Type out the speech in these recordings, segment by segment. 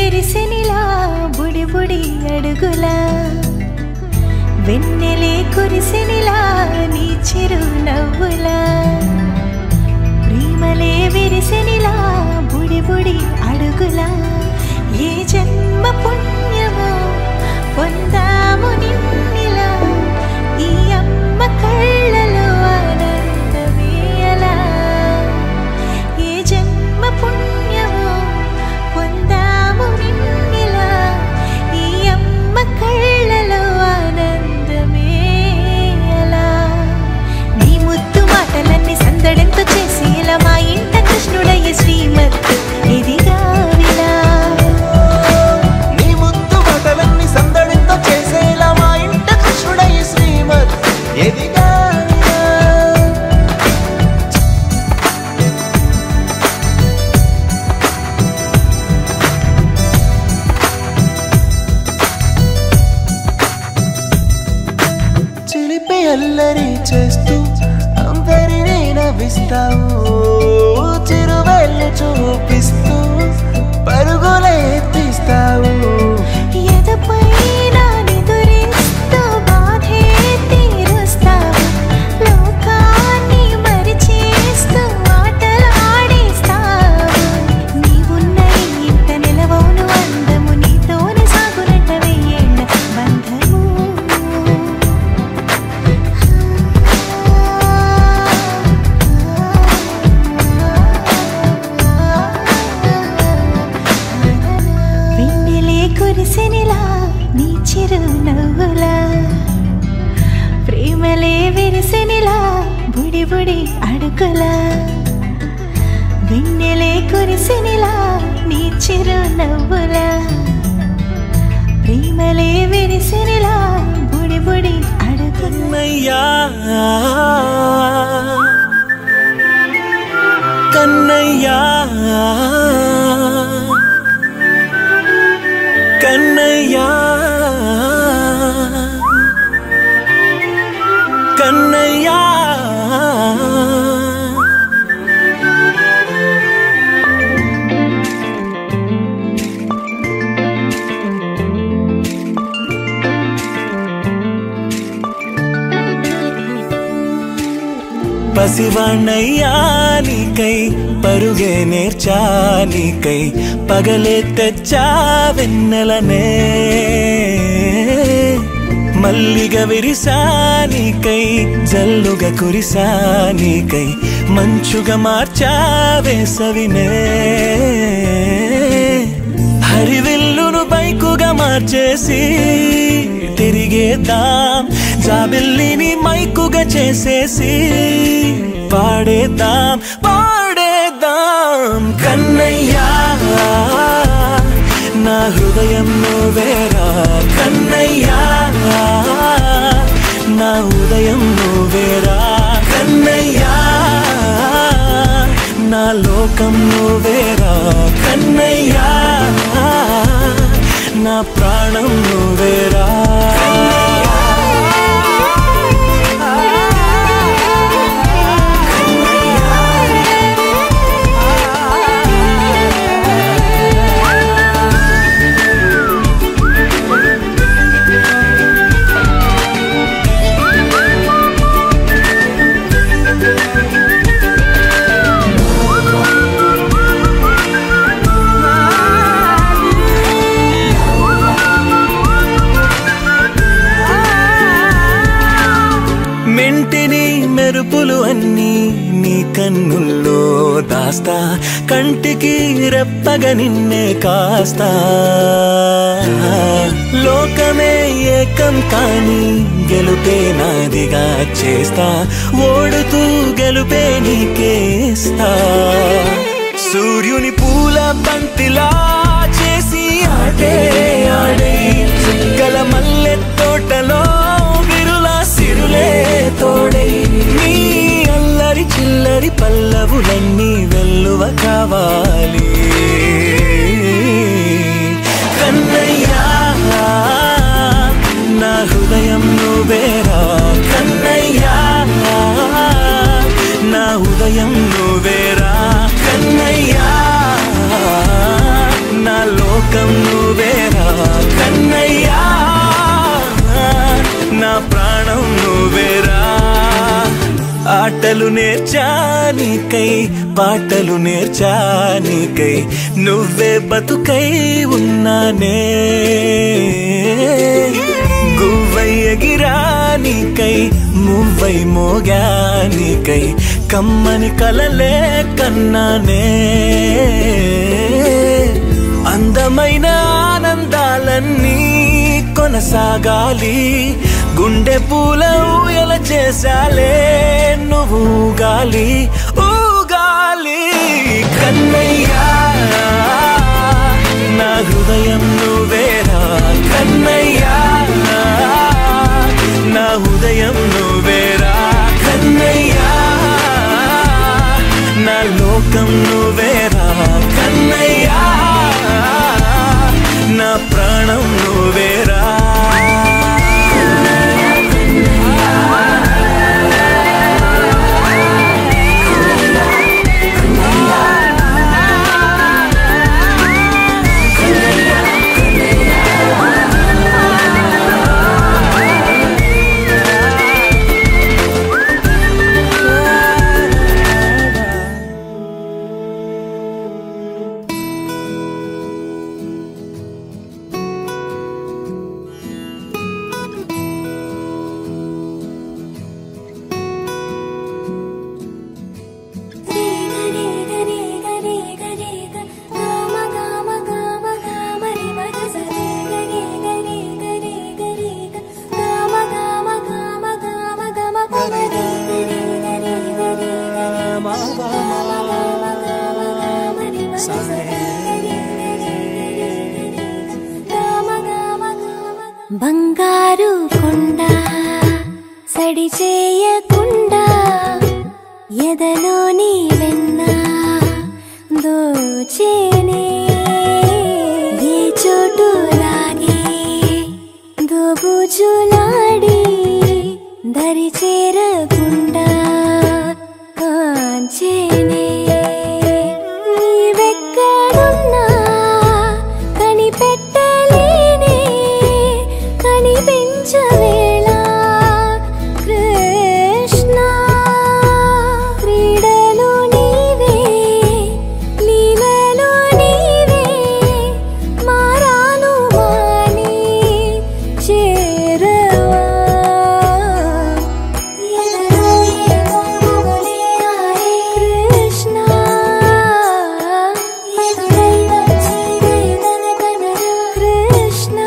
విరిసెనిలా బుడి బుడి అడుగులా వెన్నెలే కురిసెనిలా నీ చిరు నవ్వులా ప్రేమలే విరిసెనిలా బుడి బుడి అడుగులా ఏ జన్మ పుణ్యమో పొందాము నిన్నిలా ఈ అమ్మ కళ్ళలో ఆనందమేయలా ఏ జన్మ పుణ్యమో పొందాము నిన్నిలా ఈ అమ్మ కళ్ళలో ఆనందమేయలా నీ ముద్దు మాటలన్నీ సందడంతో చేసి ఇలా మా ఇంట కృష్ణుడయ్య శ్రీమత్ ఇదిగా విలా నీ ముద్దు బటలన్నీ సందడితో చేసేలా మా ఇంట కృష్ణుడయ్య శ్రీమత్ ఎదిగా చిలిపి అల్లరి చేస్తూ అందరినీ నవ్విస్తావు చిరువెళ్ళు చూపిస్తూ పరుగులే తీస్తావు ఎదపై నా నిదురిస్తూ బాధే తీరుస్తావు లోకాన్ని మరిచేస్తూ ఆటలు ఆడేస్తావు నీవున్న ఈ ఇంట నిలవవును అందము నీతోనే సాగునట్ట వెయ్యేళ్ళ బంధము వెన్నెలే కురిసెనిలా నీ చిరు నవ్వులా ప్రేమలే విరిసెనిలా బుడి బుడి అడుగులా వెన్నెలే కురిసెనిలా నీ చిరు నవ్వులా ప్రేమలే విరిసెనిలా బుడి బుడి అడుగులా కన్నయ్యా కన్నయ్యా కన్నయ్యా కన్నయ్యా పసివాణ్ణయ్యా నీకై పరుగే నేర్చా నీకై పగలే తెచ్చా వెన్నెలనే మల్లిగ విరిసా నీకై జల్లుగా కురిసా నీకై మంచుగా మార్చా వేసవినే హరివిల్లును బైకుగా మార్చేసి తిరిగేద్దాం జాబిల్లిని మైకుగా చేసేసి పాడేద్దాం పాడేద్దాం కన్నయ్యా నా హృదయం నువ్వేరా కన్నయ్యా నా ఉదయం నువ్వేరా కన్నయ్యా నా లోకం నువ్వేరా కన్నయ్యా నా ప్రాణం నువ్వేరా మెంటిని మెరుపులు అన్నీ నీ కన్నుల్లో దాస్తా కంటికి రెప్పగా నిన్నే కాస్తా లోకమే ఏకం కాని గెలుపే నాదిగా చేస్తా ఓడుతూ గెలుపే నీకేస్తా సూర్యుని పూల బంతిలా చేసి ఆడే ఆడే చుక్కల మల్లె తోటలో విరులా సిరులే తోడై నీ అల్లరి చిల్లరి పల్లవులన్నీ వెల్లువ కావాలి కన్నయ్యా నా హృదయం నువ్వేరా కన్నయ్యా నా ఉదయం నువ్వేరా కన్నయ్యా నా లోక లోకం నువ్వేరా కన్నయ్యా నా ప్రాణం నువ్వేరా ఆటలు నేర్చానికై పాటలు నేర్చానికై నువ్వే బతుకై ఉన్నానే గువ్వై ఎగిరానికై మువ్వై మోగానికై కమ్మని కలలే కన్నానే అందమైన ఆనందాలన్నీ కొనసాగాలి గుండె పూల ఊయల చేశాలే నువ్వు ఊగాలి ఊగాలి కన్నయ్యా నా హృదయం నువ్వేరా కన్నయ్యా నా హృదయం నువ్వేరా కన్నయ్యా నా లోకం నువ్వేరా కన్నయ్యా నా ప్రాణం నువ్వేరా బంగారు కొండ సడి చేయకుండా ఎదలోని వెన్న దోచేనే ఏ చోటు లాగే దోబుజులాడి దరి చేరకుండా కాంచేనే నీవెక్కడున్నా కనిపెట్టలేనే కనిపించవేళ కృష్ణ క్రీడలు నీవే లీలలు నీవే మారాను మాని చేరవా ఎదలో ఏమో మొగలే ఆడే కృష్ణ ఎదురై వచ్చి వేదన కనరా కృష్ణ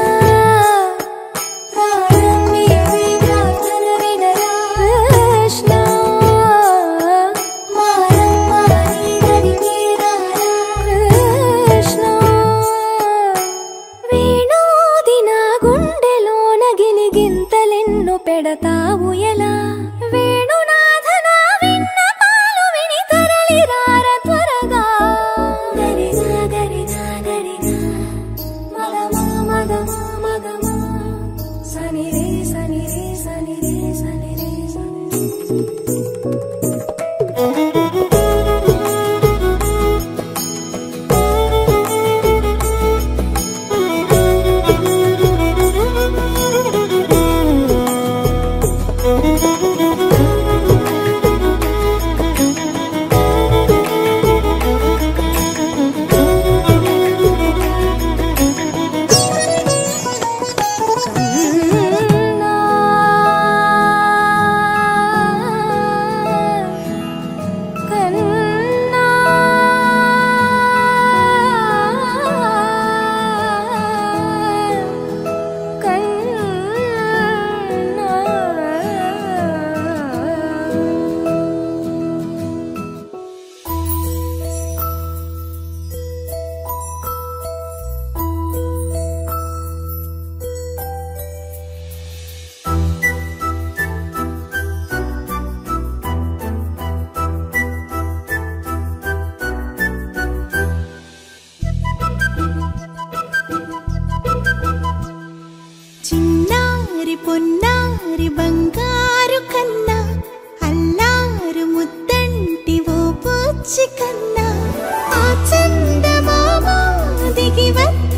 ప్రాణం నీవే ప్రార్థన వినరా కృష్ణ మారం మాని దరికి రారా కృష్ణ వేణోది నా గుండెలోన గిలిగింతలెన్ను పెడతావు ఎలా వేణునాథ నా విన్నపాలు విని తరలి రార త్వరగా గరిజా గరిజా గరిజా మగమా మగమా మగమా సని రే సని రే సని రే సని రే సని కన్నా చిన్నారి పొన్నారి బంగారు కన్నా అల్లారు ముద్దంటి ఓ బుచ్చి కన్నా ఆ చందమామ దిగి వచ్చి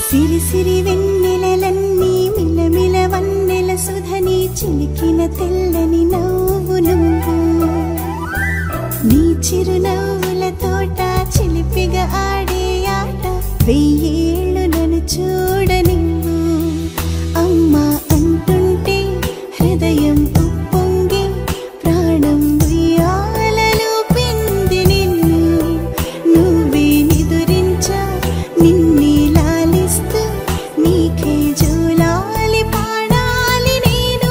సిరి సిరి వెన్నెలలన్నీ మిలమిల వన్నెల సుధని చిలికిన తెల్లని నవ్వు నువ్వు నీ చిరునవ్వుల తోట చిలిపిగా ఆడే ఆట వెయ్యేళ్ళు నన్ను చూడనివ్వు అమ్మా అంటుంటే హృదయం ఉప్పొంగి ప్రాణం ఉయ్యాలలో పిండి నిన్ను నువ్వే నిదురించా నిన్నే లాలిస్తూ నీకే జోలాలి పాడాలి నేను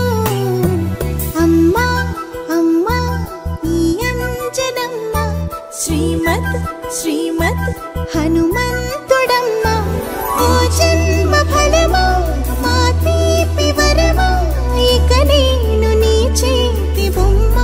అమ్మా అమ్మా ఈ అంజనమ్మ శ్రీమద్ శ్రీమద్ హనుమంతుడమ్మ ఓ జన్మ ఫలమా మా తీపి వరమా ఇక నేను నీ చేతి బొమ్మ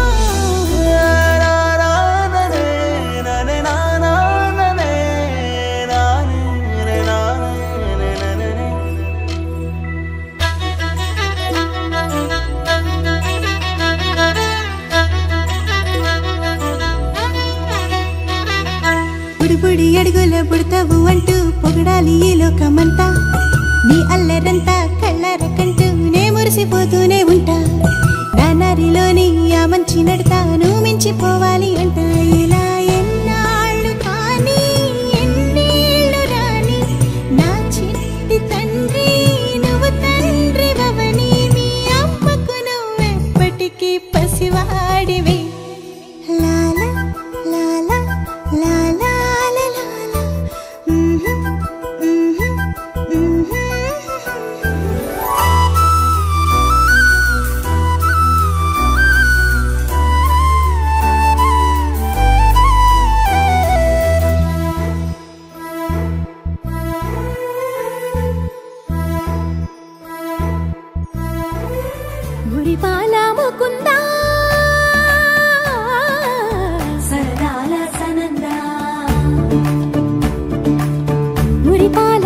బుడిబుడి అడుగుల బుడతావు అంటూ పొగడాలి ఈ లోకమంతా నీ అల్లరంతా కళ్ళరకంటూ నే మురిసిపోతూనే ఉంటా నా నరిలోని ఆ మంచి నడతా నువ్వు మించిపోవాలి అంట ఇలా ఎన్నాళ్ళు కానీ ఎన్నేళ్ళు రాని నా చిట్టి తండ్రి నువ్వు తండ్రి భవని నీ అమ్మకు నువ్వెప్పటికీ పసివాడివి లాల లాల లాల లాల మ్మ్హ్, మ్మ్హ్, మ్మ్హ్. గురిపాల ముకుందా సరదాల సనందా మురిపాల